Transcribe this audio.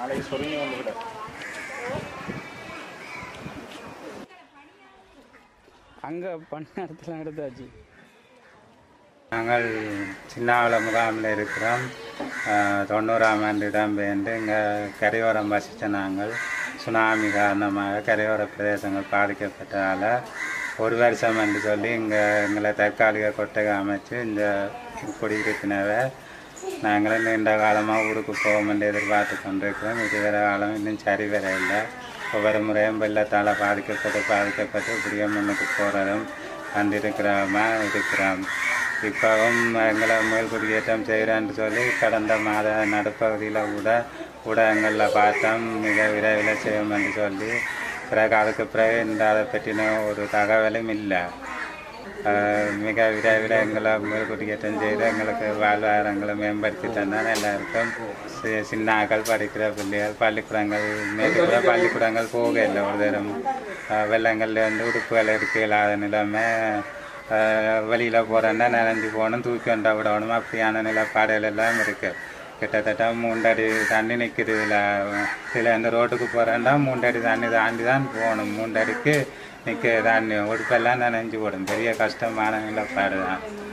நாளைக்கு சொருங்கி வந்து விட அங்கே பண்ண இடத்துல எடுத்தாச்சு நாங்கள் சின்னாவள முகாமில் இருக்கிறோம் ஆஹ் தொண்ணூறாம் ஆண்டு இடம்பெயர்ந்து இங்கே கரையோரம் வசித்த நாங்கள் சுனாமி காரணமாக கரையோர பிரதேசங்கள் பாதிக்கப்பட்டதால் ஒரு வருஷம் என்று சொல்லி இங்கே எங்களை தற்காலிக கொட்டகை அமைச்சு இந்த குடியிருப்பினரை நாங்களும் நீண்ட காலமாக ஊருக்கு போவோம் என்று எதிர்பார்த்து கொண்டிருக்கிறோம் இதுவரை காலம் இன்னும் சரி வர இல்லை ஒவ்வொரு முறையும் வெள்ளத்தால் பாதிக்கப்பட்டு பாதிக்கப்பட்டு இப்படியே முன்னுக்கு போகிறதும் வந்திருக்கிறோமா இருக்கிறோம் இப்போவும் எங்களை மேல்குடியேற்றம் செய்கிறேன்னு சொல்லி கடந்த மாத நடுப்பகுதியில் கூட ஊடகங்களில் பார்த்தோம் மிக விரைவில் செய்வோம் என்று சொல்லி பிறகு அதுக்கு பிறகு இந்த அதை பற்றின ஒரு தகவலும் இல்லை ஆஹ் மிக விரைவில் எங்களை மேல்குடியேற்றம் செய்து எங்களுக்கு வாழ்வாதாரங்களை மேம்படுத்தி தந்தால் எல்லாருக்கும் சி- சின்னாக்கள் படிக்கிற பிள்ளைகள் பள்ளிக்கூடங்கள் நேற்று கூட பள்ளிக்கூடங்கள் போக இல்லை ஒரு தரம் ஆஹ் வெள்ளங்கள்லேருந்து உடுப்புகள் எடுக்க இல்லாத நிலைமை வெளியில் போகிறேன்னா நனைஞ்சு போகணும் தூக்கி வந்தா விடணும் அப்படியான நிலப்பாடுகள் எல்லாம் இருக்குது கிட்டத்தட்ட மூன்றடி தண்ணி நிற்குது இதில் இதில் இந்த ரோட்டுக்கு போகிறேன்னா மூன்றடி தண்ணி தாண்டி தான் போகணும் மூன்றடிக்கு நிற்க தண்ணி உடுப்பெல்லாம் நனைஞ்சு போடும் பெரிய கஷ்டமான நிலப்பாடு தான்